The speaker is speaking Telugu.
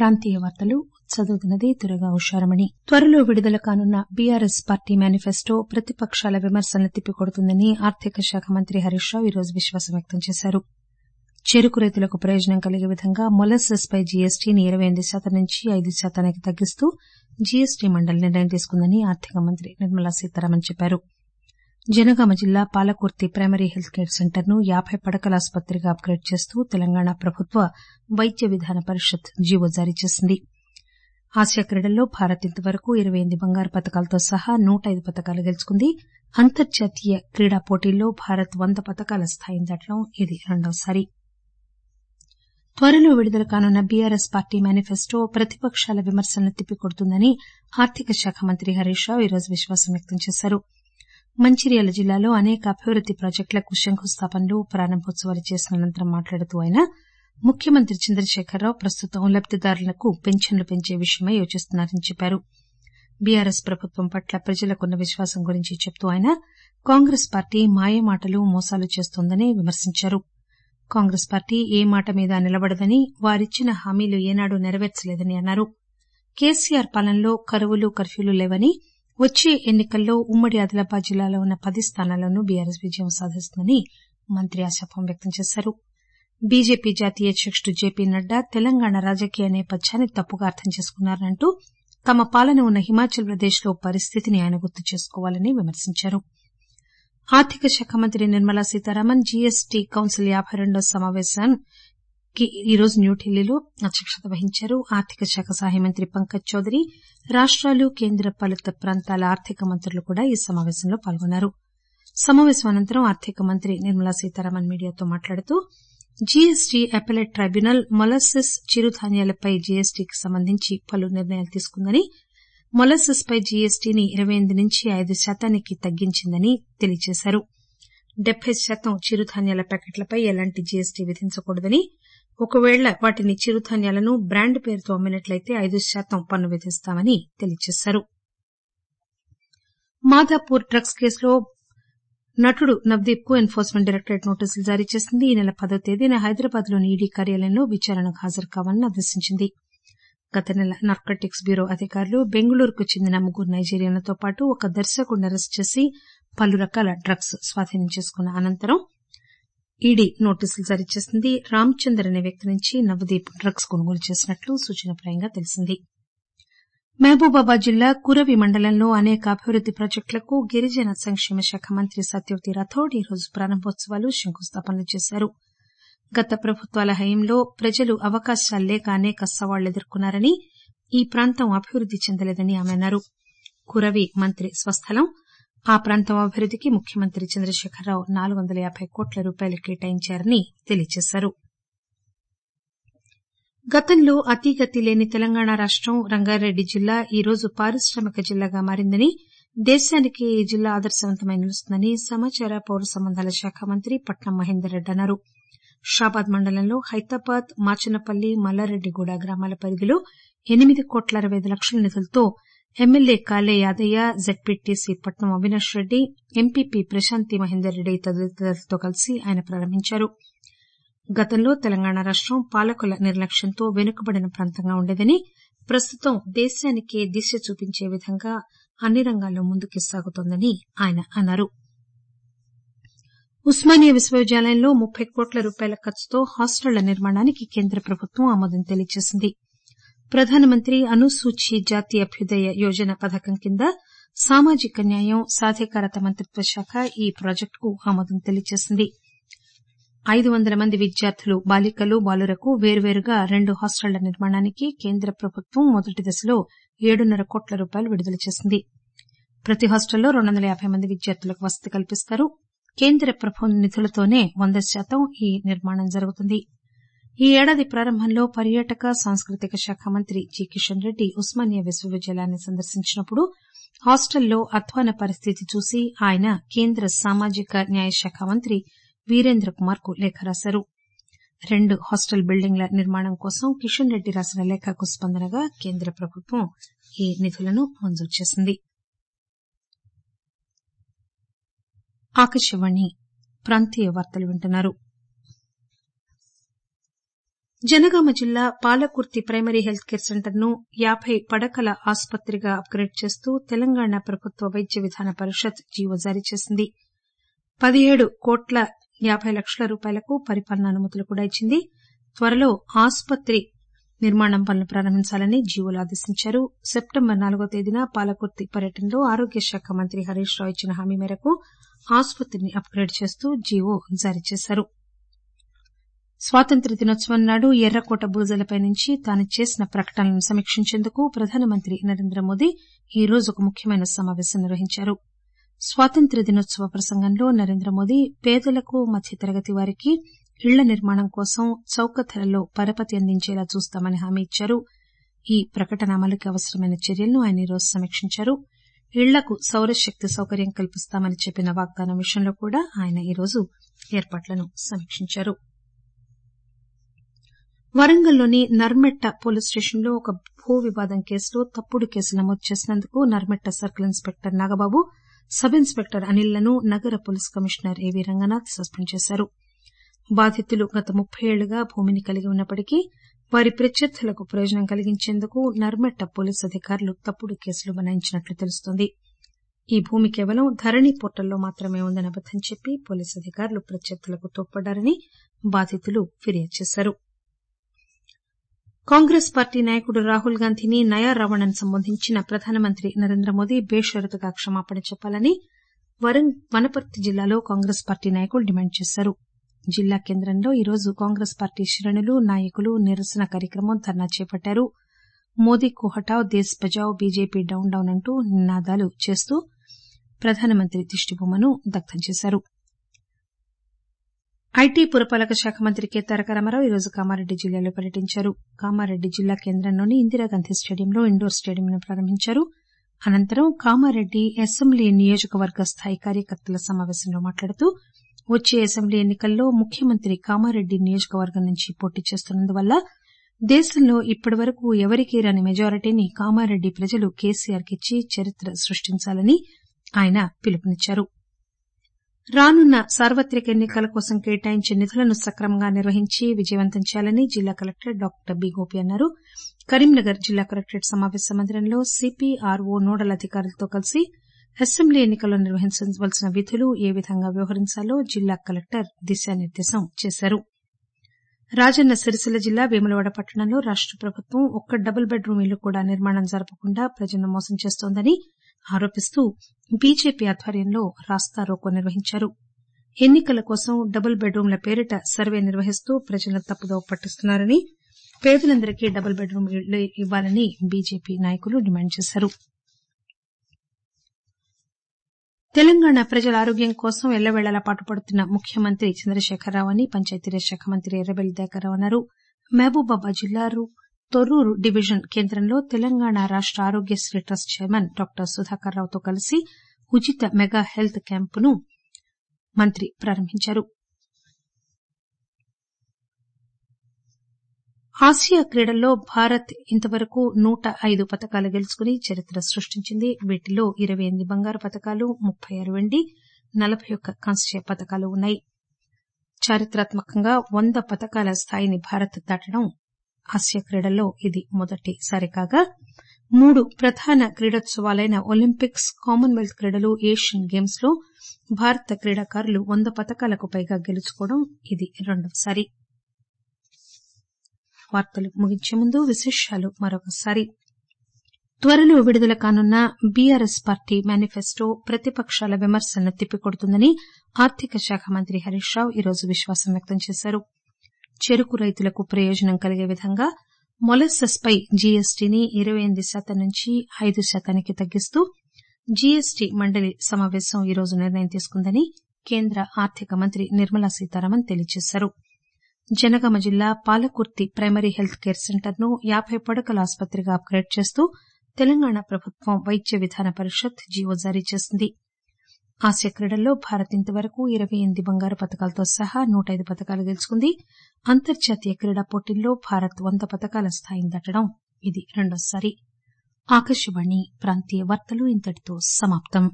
ప్రాంతీయ వార్తలు చదువుతున్నది దుర్గా ఉషారమణి త్వరలో విడుదల కానున్న బీఆర్ఎస్ పార్టీ మేనిఫెస్టో ప్రతిపకాల విమర్శలను తిప్పికొడుతుందని ఆర్థిక శాఖ మంత్రి హరీష్ రావు ఈరోజు విశ్వాసం వ్యక్తం చేశారు చెరుకు రైతులకు ప్రయోజనం కలిగే విధంగా మొలస్సెస్ పై జీఎస్టీని ఇరవై ఎనిమిది శాతం నుంచి ఐదు శాతానికి తగ్గిస్తూ జీఎస్టీ మండలి నిర్ణయం తీసుకుందని ఆర్థిక మంత్రి నిర్మలా సీతారామన్ చెప్పారు జనగామ జిల్లా Palakurthi primary health care centre ను యాబై పడకల ఆసుపత్రిగా అప్ గ్రేడ్ చేస్తూ తెలంగాణ ప్రభుత్వ వైద్య విధాన పరిషత్ జీవో జారీ చేసింది ఆసియా క్రీడల్లో భారత్ ఇంతవరకు ఇరవై ఎనిమిది బంగారు పతకాలతో సహా నూట ఐదు పతకాలు గెలుచుకుంది అంతర్జాతీయ క్రీడా పోటీల్లో భారత్ వంద పతకాల స్థాయిని దాటడం ఇది రెండవసారి త్వరలో విడుదల కానున్న బీఆర్ఎస్ పార్టీ మేనిఫెస్టో ప్రతిపకాల విమర్శలను తిప్పికొడుతుందని ఆర్థిక శాఖ మంత్రి హరీష్ రావు ఈరోజు విశ్వాసం వ్యక్తం చేశారు మంచిర్యాల జిల్లాలో అనేక అభివృద్ది ప్రాజెక్టులకు శంకుస్థాపనలు ప్రారంభోత్సవాలు చేసిన అనంతరం మాట్లాడుతూ ఆయన ముఖ్యమంత్రి చంద్రశేఖరరావు ప్రస్తుతం లబ్దిదారులకు పింఛన్లు పెంచే విషయమై యోచిస్తున్నారని చెప్పారు బీఆర్ఎస్ ప్రభుత్వం పట్ల ప్రజలకున్న విశ్వాసం గురించి చెబుతూ ఆయన కాంగ్రెస్ పార్టీ మాయమాటలు మోసాలు చేస్తోందని విమర్శించారు కాంగ్రెస్ పార్టీ ఏ మాట మీద నిలబడదని వారిచ్చిన హామీలు ఏనాడూ నెరవేర్చలేదని అన్నారు కేసీఆర్ పాలనలో కరువులు కర్ఫ్యూలు లేవని వచ్చే ఎన్ని కల్లో ఉమ్మడి ఆదిలాబాద్ జిల్లాలో ఉన్న పది స్థానాల్లోనూ బీఆర్ఎస్ విజయం సాధిస్తుందని మంత్రి ఆశాభావం వ్యక్తం చేశారు బీజేపీ జాతీయ అధ్యకుడు జేపీ నడ్డా తెలంగాణ రాజకీయ నేపథ్యాన్ని తప్పుగా అర్థం చేసుకున్నారంటూ తమ పాలన ఉన్న హిమాచల్ ప్రదేశ్ లో పరిస్థితిని ఆయన గుర్తు చేసుకోవాలని విమర్శించారు ఆర్థిక శాఖ మంత్రి నిర్మలా సీతారామన్ జీఎస్టీ కౌన్సిల్ యాబై రెండవ సమాపేశానికి ఈరోజు న్యూఢిల్లీలో అధ్యక్షత వహించారు ఆర్థిక శాఖ సహాయ మంత్రి పంకజ్ చౌదరి రాష్టాలు కేంద్ర పాలిత ప్రాంతాల ఆర్థిక మంత్రులు కూడా ఈ సమాపేశంలో పాల్గొన్నారు సమాపేశం అనంతరం ఆర్థిక మంత్రి నిర్మలా సీతారామన్ మీడియాతో మాట్లాడుతూ జీఎస్టీ అపెలెట్ ట్రైబ్యునల్ మొలస్సెస్ చిరుధాన్యాలపై జీఎస్టీకి సంబంధించి పలు నిర్ణయాలు తీసుకుందని మొలస్సెస్ పై జీఎస్టీని ఇరవై ఎనిమిది నుంచి ఐదు శాతానికి తగ్గించిందని తెలియజేశారు డెబ్బై శాతం చిరుధాన్యాల ప్యాకెట్లపై ఎలాంటి జీఎస్టీ విధించకూడదని ఒకవేళ వాటిని చిరుధాన్యాలను బ్రాండ్ పేరుతో అమ్మినట్లయితే ఐదు శాతం పన్ను విధిస్తామని తెలియజేశారు మాదాపూర్ డ్రగ్స్ కేసులో నటుడు నవదీప్ కు ఎన్ఫోర్స్మెంట్ డైరెక్టరేట్ నోటీసులు జారీ చేసింది ఈ నెల పదో తేదీన హైదరాబాద్ లోని ఈడీ కార్యాలయంలో విచారణకు హాజరు కావాలని ఆదేశించింది గత నెల నార్కోటిక్స్ బ్యూరో అధికారులు బెంగళూరుకు చెందిన ముగ్గురు నైజీరియన్లతో పాటు ఒక దర్శకుడిని అరెస్టు చేసి పలు రకాల డ్రగ్స్ స్వాధీనం చేసుకున్న అనంతరం ఈడీ నోటీసులు జారీ చేసింది రామచందర్ అనే వ్యక్తి నుంచి నవదీప్ డ్రగ్స్ కొనుగోలు చేసినట్లు సూచనప్రాయంగా తెలిసింది మహబూబాబాద్ జిల్లా కురవి మండలంలో అనేక అభివృద్ది ప్రాజెక్టులకు గిరిజన సంక్షేమ శాఖ మంత్రి సత్యవతి రాథోడ్ ఈరోజు ప్రారంభోత్సవాలు శంకుస్థాపనలు చేశారు గత ప్రభుత్వాల హయాంలో ప్రజలు అవకాశాలు లేక అనేక సవాళ్లు ఎదుర్కొన్నారని ఈ ప్రాంతం అభివృద్ది చెందలేదని ఆమె అన్నారు కురవి మంత్రి స్వస్థలం ఆ ప్రాంతం అభివృద్దికి ముఖ్యమంత్రి చంద్రశేఖరరావు నాలుగు వందల యాబై కోట్ల రూపాయలు కేటాయించారని తెలియజేశారు గతంలో అతీగతి లేని తెలంగాణ రాష్టం రంగారెడ్డి జిల్లా ఈరోజు పారిశ్రామిక జిల్లాగా మారిందని దేశానికి ఈ జిల్లా ఆదర్శవంతమై నిలుస్తుందని సమాచార పౌర సంబంధాల శాఖ మంత్రి పట్నం మహేందర్ రెడ్డి అన్నారు షాబాద్ మండలంలో హైతాబాద్ మాచనపల్లి మల్లారెడ్డిగూడ గ్రామాల పరిధిలో ఎనిమిది కోట్ల అరవై ఐదు లక్షల నిధులతో ఎమ్మెల్యే కాలే యాదయ్య జెడ్పీటీసీ పట్నం అవినాష్ రెడ్డి ఎంపీపీ ప్రశాంతి మహేందర్ రెడ్డి తదితరులతో కలిసి ఆయన ప్రారంభించారు గతంలో తెలంగాణ రాష్టం పాలకుల నిర్లక్ష్యంతో వెనుకబడిన ప్రాంతంగా ఉండేదని ప్రస్తుతం దేశానికే దిశ చూపించే విధంగా అన్ని రంగాల్లో ముందుకు సాగుతోందని ఆయన అన్నారు ఉస్మానియా విశ్వవిద్యాలయంలో ముప్పై కోట్ల రూపాయల ఖర్చుతో హాస్టళ్ల నిర్మాణానికి కేంద్ర ప్రభుత్వం ఆమోదం తెలియజేసింది ప్రధానమంత్రి అనుసూచి జాతి అభ్యుదయ యోజన పథకం కింద సామాజిక న్యాయం సాధికారత మంత్రిత్వ శాఖ ఈ ప్రాజెక్టుకు ఆమోదం తెలియజేసింది ఐదు వందల మంది విద్యార్థులు బాలికలు బాలురకు వేర్వేరుగా రెండు హాస్టళ్ల నిర్మాణానికి కేంద్ర ప్రభుత్వం మొదటి దశలో ఏడున్నర కోట్ల రూపాయలు విడుదల చేసింది ప్రతి హాస్టల్లో రెండు వందల యాబై మంది విద్యార్థులకు వసతి కల్పిస్తారు కేంద్ర ప్రభుత్వ నిధులతోనే వంద శాతం ఈ నిర్మాణం జరుగుతుంది ఈ ఏడాది ప్రారంభంలో పర్యాటక సాంస్కృతిక శాఖ మంత్రి జి కిషన్ రెడ్డి ఉస్మానియా విశ్వవిద్యాలయాన్ని సందర్శించినప్పుడు హాస్టల్లో అధ్వాన పరిస్థితి చూసి ఆయన కేంద్ర సామాజిక న్యాయ శాఖ మంత్రి వీరేంద్ర కుమార్ కు లేఖ రాశారు రెండు హాస్టల్ బిల్డింగ్ల నిర్మాణం కోసం కిషన్ రెడ్డి రాసిన లేఖకు స్పందనగా కేంద్ర ప్రభుత్వం ఈ నిధులను మంజూరు చేసింది ఆకాశవాణి ప్రాంతీయ వార్తలు వింటున్నారు జనగామ జిల్లా Palakurthi primary health care centre ను యాబై పడకల ఆసుపత్రిగా అప్ గ్రేడ్ చేస్తూ తెలంగాణ ప్రభుత్వ వైద్య విధాన పరిషత్ జీవో జారీ చేసింది పదిహేడు కోట్ల యాబై లక్షల రూపాయలకు పరిపాలనా అనుమతులు కూడా ఇచ్చింది త్వరలో ఆసుపత్రి నిర్మాణం పనులు ప్రారంభించాలని జీవోలో ఆదేశించారు సెప్టెంబర్ నాలుగో తేదీన పాలకుర్తి పర్యటనలో ఆరోగ్య శాఖ మంత్రి హరీష్ రావు ఇచ్చిన హామీ మేరకు ఆసుపత్రిని అప్ గ్రేడ్ చేస్తూ జీవో జారీ చేశారు స్వాతంత్ర్య దినోత్సవం నాడు ఎర్రకోట బురుజులపై నుంచి తాను చేసిన ప్రకటనలను సమీక్షించేందుకు ప్రధానమంత్రి నరేంద్ర మోదీ ఈ రోజు ఒక ముఖ్యమైన సమాపేశం నిర్వహించారు స్వాతంత్ర్య దినోత్సవ ప్రసంగంలో నరేంద్ర మోదీ పేదలకు మధ్యతరగతి వారికి ఇళ్ల నిర్మాణం కోసం చౌక ధరల్లో పరపతి అందించేలా చూస్తామని హామీ ఇచ్చారు ఈ ప్రకటన అమలుకి అవసరమైన చర్యలను ఆయన ఈరోజు సమీక్షించారు ఇళ్లకు సౌరశక్తి సౌకర్యం కల్పిస్తామని చెప్పిన వాగ్దానం విషయంలో కూడా ఆయన ఈరోజు ఏర్పాట్లను సమీక్షించారు వరంగల్లోని నర్మెట్ట పోలీస్ స్టేషన్లో ఒక భూ వివాదం కేసులో తప్పుడు కేసు నమోదు చేసినందుకు Narmetta circle inspector Nagababu sub inspector Anil లను నగర పోలీస్ కమిషనర్ ఏవీ రంగనాథ్ సస్పెండ్ చేశారు బాధితులు గత ముప్పై ఏళ్లుగా భూమిని కలిగి ఉన్నప్పటికీ వారి ప్రత్యర్థులకు ప్రయోజనం కలిగించేందుకు నర్మెట్ట పోలీసు అధికారులు తప్పుడు కేసులు బనాయించినట్లు తెలుస్తోంది ఈ భూమి కేవలం ధరణి పోర్టల్లో మాత్రమే ఉందని అబద్దం చెప్పి పోలీసు అధికారులు ప్రత్యర్థులకు తోడ్పడ్డారని బాధితులు ఫిర్యాదు చేశారు కాంగ్రెస్ పార్టీ నాయకుడు రాహుల్ గాంధీని నయా రావణన్ సంబంధించిన ప్రధానమంత్రి నరేంద్ర మోదీ బేషరతుగా క్షమాపణ చెప్పాలని వనపర్తి జిల్లాలో కాంగ్రెస్ పార్టీ నాయకులు డిమాండ్ చేశారు జిల్లా కేంద్రంలో ఈరోజు కాంగ్రెస్ పార్టీ శ్రేణులు నాయకులు నిరసన కార్యక్రమం ధర్నా చేపట్టారు మోదీ కు హటావ్ దేశ్ బచావ్ బీజేపీ డౌన్ డౌన్ అంటూ నినాదాలు చేస్తూ ప్రధానమంత్రి దిష్టిబొమ్మను దగ్ధం చేశారు ఐటీ పురపాలక శాఖ మంత్రి కె తారక రామారావు ఈరోజు కామారెడ్డి జిల్లాలో పర్యటించారు కామారెడ్డి జిల్లా కేంద్రంలోని ఇందిరాగాంధీ స్టేడియంలో ఇండోర్ స్టేడియంను ప్రారంభించారు అనంతరం కామారెడ్డి అసెంబ్లీ నియోజకవర్గ స్థాయి కార్యకర్తల సమాపేశంలో మాట్లాడుతూ వచ్చే అసెంబ్లీ ఎన్నికల్లో ముఖ్యమంత్రి కామారెడ్డి నియోజకవర్గం నుంచి పోటీ చేస్తున్నందువల్ల దేశంలో ఇప్పటివరకు ఎవరికీ రాని మెజారిటీని కామారెడ్డి ప్రజలు కేసీఆర్ కిచ్చి చరిత్ర సృష్టించాలని ఆయన పిలుపునిచ్చారు రానున్న సార్వత్రిక ఎన్నికల కోసం కేటాయించే నిధులను సక్రమంగా నిర్వహించి విజయవంతం చేయాలని జిల్లా కలెక్టర్ డాక్టర్ బి గోపి అన్నారు కరీంనగర్ జిల్లా కలెక్టరేట్ సమాపేశ మందిరంలో సిపిఆర్ఓ నోడల్ అధికారులతో కలిసి అసెంబ్లీ ఎన్నికల్లో నిర్వహించవలసిన విధులు ఏ విధంగా వ్యవహరించాలో జిల్లా కలెక్టర్ దిశానిర్దేశం చేశారు రాజన్న సిరిసిల్ల జిల్లా వేములవాడ పట్టణంలో రాష్ట ప్రభుత్వం ఒక్క డబుల్ బెడ్ రూమ్ ఇల్లు కూడా నిర్మాణం జరపకుండా ప్రజలను మోసం చేస్తోందని ఆరోపిస్తూ బీజేపీ ఆధ్వర్యంలో రాస్తా రోకో నిర్వహించారు ఎన్నికల కోసం డబుల్ బెడ్ రూమ్ల పేరిట సర్వే నిర్వహిస్తూ ప్రజలను తప్పుదోవ పట్టిస్తున్నారని పేదలందరికీ డబుల్ బెడ్ రూమ్ ఇళ్లు ఇవ్వాలని బీజేపీ నాయకులు డిమాండ్ చేశారు తెలంగాణ ప్రజల ఆరోగ్యం కోసం ఎల్లవేళలా పాటుపడుతున్న ముఖ్యమంత్రి చంద్రశేఖరరావు అని పంచాయతీరాజ్ శాఖ మంత్రి ఎర్రబెల్లి దయాకర్రావు అన్నారు మహబూబాబాద్ జిల్లా తొర్రూరు డివిజన్ కేంద్రంలో తెలంగాణ రాష్ట Aarogyasri trust chairman doctor Sudhakar రావుతో కలిసి ఉచిత మెగా హెల్త్ క్యాంపును మంత్రి ప్రారంభించారు ఆసియా క్రీడల్లో భారత్ ఇంతవరకు నూట ఐదు పతకాలు గెలుచుకుని చరిత్ర సృష్టించింది వీటిలో ఇరవై ఎనిమిది బంగారు పతకాలు ముప్పై ఆరు వెండి నలబై ఒక్క కాంస్య పతకాలు ఉన్నాయి చారిత్రాత్మకంగా వంద పతకాల స్థాయిని భారత్ దాటడం ఆసియా క్రీడల్లో ఇది మొదటిసారి కాగా మూడు ప్రధాన క్రీడోత్సవాలైన ఒలింపిక్స్ కామన్వెల్త్ క్రీడలు ఏషియన్ గేమ్స్ లో భారత క్రీడాకారులు వంద పతకాలకు పైగా గెలుచుకోవడం ఇది రెండవసారి వార్తలు ముగించే ముందు విశేషాలు మరొకసారి త్వరలో విడుదల కానున్న బీఆర్ఎస్ పార్టీ మేనిఫెస్టో ప్రతిపక్షాల విమర్శలను తిప్పికొడుతుందని ఆర్థిక శాఖ మంత్రి హరీష్ రావు ఈరోజు విశ్వాసం వ్యక్తం చేశారు చెరుకు రైతులకు ప్రయోజనం కలిగే విధంగా మొలస్సస్ పై జీఎస్టీని ఇరవై ఎనిమిది శాతం నుంచి ఐదు శాతానికి తగ్గిస్తూ జీఎస్టీ మండలి సమాపేశం ఈరోజు నిర్ణయం తీసుకుందని కేంద్ర ఆర్థిక మంత్రి నిర్మలా సీతారామన్ తెలియజేశారు జనగామ జిల్లా Palakurthi primary health care centre ను యాబై పడకల ఆసుపత్రిగా అప్ గ్రేడ్ చేస్తూ తెలంగాణ ప్రభుత్వం వైద్య విధాన పరిషత్ జీవో జారీ చేసింది ఆసియా క్రీడల్లో భారత్ ఇంతవరకు ఇరవై ఎనిమిది బంగారు పతకాలతో సహా నూట ఐదు పతకాలు గెలుచుకుంది అంతర్జాతీయ క్రీడా పోటీల్లో భారత్ వంద పతకాల స్థాయిని దాటడం ఇది రెండోసారి ఆకాశవాణి ప్రాంతీయ వార్తలు ఇంతటితో సమాప్తం